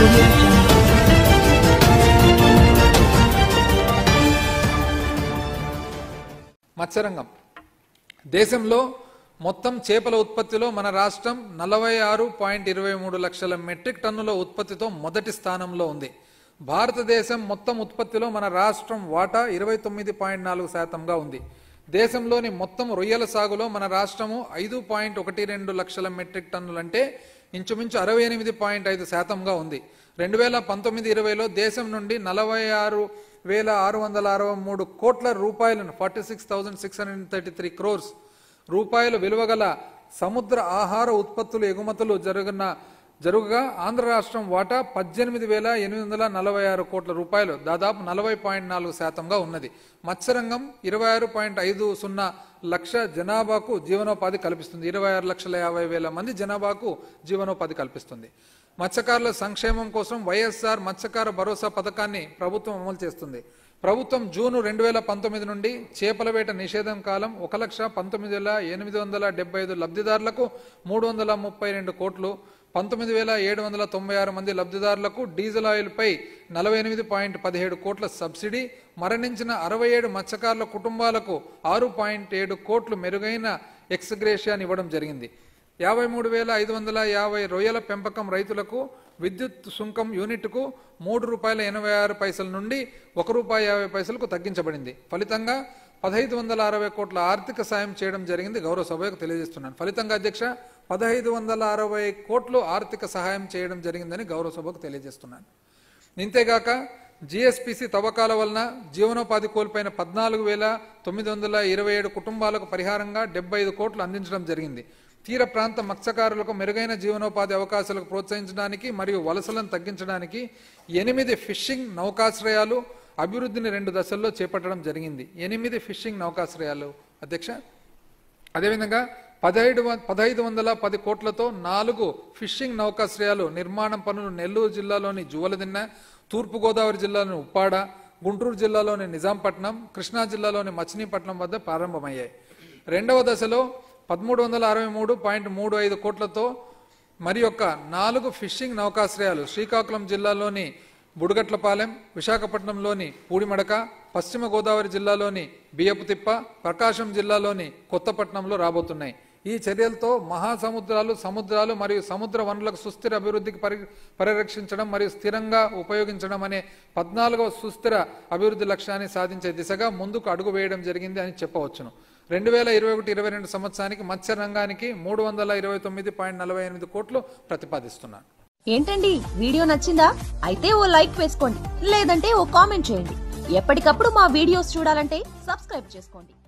audio jungle. మత్స్యరంగం దేశంలో మొత్తం చేపల ఉత్పత్తిలో మన రాష్ట్రం నలభై ఆరు పాయింట్ ఇరవై మూడు లక్షల మెట్రిక్ టన్నుల ఉత్పత్తితో మొదటి స్థానంలో ఉంది భారతదేశం మొత్తం ఉత్పత్తిలో మన రాష్ట్రం వాటా ఇరవై తొమ్మిది పాయింట్ నాలుగు శాతంగా ఉంది దేశంలోని మొత్తం రొయ్యల సాగులో మన రాష్ట్రము ఐదు పాయింట్ ఒకటి రెండు లక్షల మెట్రిక్ టన్నులంటే ఇంచుమించు అరవై ఎనిమిది పాయింట్ ఐదు శాతంగా ఉంది రెండు వేల పంతొమ్మిది ఇరవైలో దేశం నుండి నలభై ఆరు వేల ఆరు వందల అరవై మూడు కోట్ల రూపాయలను forty six thousand six hundred thirty three crores రూపాయలు విలువగల సముద్ర ఆహార ఉత్పత్తులు ఎగుమతులు జరుగున జరుగుగా ఆంధ్ర రాష్ట్రం వాటా పద్దెనిమిది వేల ఎనిమిది వందల నలభై ఆరు కోట్ల రూపాయలు దాదాపు నలభై పాయింట్ నాలుగు శాతంగా ఉన్నది మత్స్యరంగం ఇరవై ఆరు పాయింట్ ఐదు సున్నా లక్ష జనాభాకు జీవనోపాధి కల్పిస్తుంది ఇరవై ఆరు లక్షల యాభై వేల మంది జనాభాకు జీవనోపాధి కల్పిస్తుంది మత్స్యకారుల సంక్షేమం కోసం వైఎస్ఆర్ మత్స్యకార భరోసా పథకాన్ని ప్రభుత్వం అమలు చేస్తుంది ప్రభుత్వం జూన్ రెండు వేల పంతొమ్మిది నుండి చేపల వేట నిషేధం కాలం ఒక లక్ష పంతొమ్మిది వేల ఎనిమిది వందల డెబ్బై ఐదు లబ్ధిదారులకు మూడు వందల ముప్పై రెండు కోట్లు పంతొమ్మిది వేల ఏడు వందల తొంభై ఆరు మంది లబ్ధిదారులకు డీజిల్ ఆయిల్పై నలభై ఎనిమిది పాయింట్ పదిహేడు కోట్ల సబ్సిడీ మరణించిన అరవై ఏడు మత్స్యకారుల కుటుంబాలకు ఆరు పాయింట్ ఏడు కోట్లు మెరుగైన ఎక్స్గ్రేషియాని ఇవ్వడం జరిగింది యాభై మూడు వేల ఐదు వందల యాభై రొయ్యల పెంపకం రైతులకు విద్యుత్ సుంకం యూనిట్కు మూడు రూపాయల ఎనభై ఆరు పైసల నుండి ఒక రూపాయి యాభై పైసలకు తగ్గించబడింది ఫలితంగా పదహైదు వందల అరవై కోట్ల ఆర్థిక సాయం చేయడం జరిగింది గౌరవ సభకు తెలియజేస్తున్నాను ఫలితంగా అధ్యక్ష పదహైదు వందల అరవై కోట్లు ఆర్థిక సహాయం చేయడం జరిగిందని గౌరవ సభకు తెలియజేస్తున్నాను ఇంతేగాక జిఎస్పిసి తవ్వకాల వలన జీవనోపాధి కోల్పోయిన పద్నాలుగు వేల తొమ్మిది వందల ఇరవై ఏడు కుటుంబాలకు పరిహారంగా డెబ్బై ఐదు కోట్లు అందించడం జరిగింది తీర ప్రాంత మత్స్యకారులకు మెరుగైన జీవనోపాధి అవకాశాలకు ప్రోత్సహించడానికి మరియు వలసలను తగ్గించడానికి ఎనిమిది ఫిషింగ్ నౌకాశ్రయాలు అభివృద్ధిని రెండు దశల్లో చేపట్టడం జరిగింది ఎనిమిది ఫిషింగ్ నౌకాశ్రయాలు అధ్యక్ష అదేవిధంగా పదహైదు వ- పదహైదు వందల పది కోట్లతో నాలుగు ఫిషింగ్ నౌకాశ్రయాలు నిర్మాణం పనులు నెల్లూరు జిల్లాలోని జువలదిన్న తూర్పుగోదావరి జిల్లాలోని ఉప్పాడ గుంటూరు జిల్లాలోని నిజాంపట్నం కృష్ణా జిల్లాలోని మచిలీపట్నం వద్ద ప్రారంభమయ్యాయి రెండవ దశలో పదమూడు వందల అరవై మూడు పాయింట్ మూడు ఐదు కోట్లతో మరి యొక్క నాలుగు ఫిషింగ్ నౌకాశ్రయాలు శ్రీకాకుళం జిల్లాలోని బుడగట్లపాలెం విశాఖపట్నంలోని పూడిమడక పశ్చిమ గోదావరి జిల్లాలోని బియ్యపుతిప్ప ప్రకాశం జిల్లాలోని కొత్తపట్నంలో రాబోతున్నాయి ఈ చర్యలతో మహాసముద్రాలు సముద్రాలు మరియు సముద్ర వనరులకు సుస్థిర అభివృద్ధికి పరి పరిరక్షించడం మరియు స్థిరంగా ఉపయోగించడం అనే పద్నాలుగవ సుస్థిర అభివృద్ధి లక్ష్యాన్ని సాధించే దిశగా ముందుకు అడుగు వేయడం జరిగింది అని చెప్పవచ్చును రెండు వేల ఇరవై ఒకటి ఇరవై రెండు సంవత్సరానికి మత్స్య రంగానికి మూడు వందల ఇరవై తొమ్మిది పాయింట్ నలభై ఎనిమిది కోట్లు ప్రతిపాదిస్తున్నాను ఏంటండి వీడియో నచ్చిందా అయితే ఓ లైక్ వేసుకోండి లేదంటే ఓ కామెంట్ చేయండి ఎప్పటికప్పుడు మా వీడియోస్ చూడాలంటే సబ్స్క్రైబ్ చేసుకోండి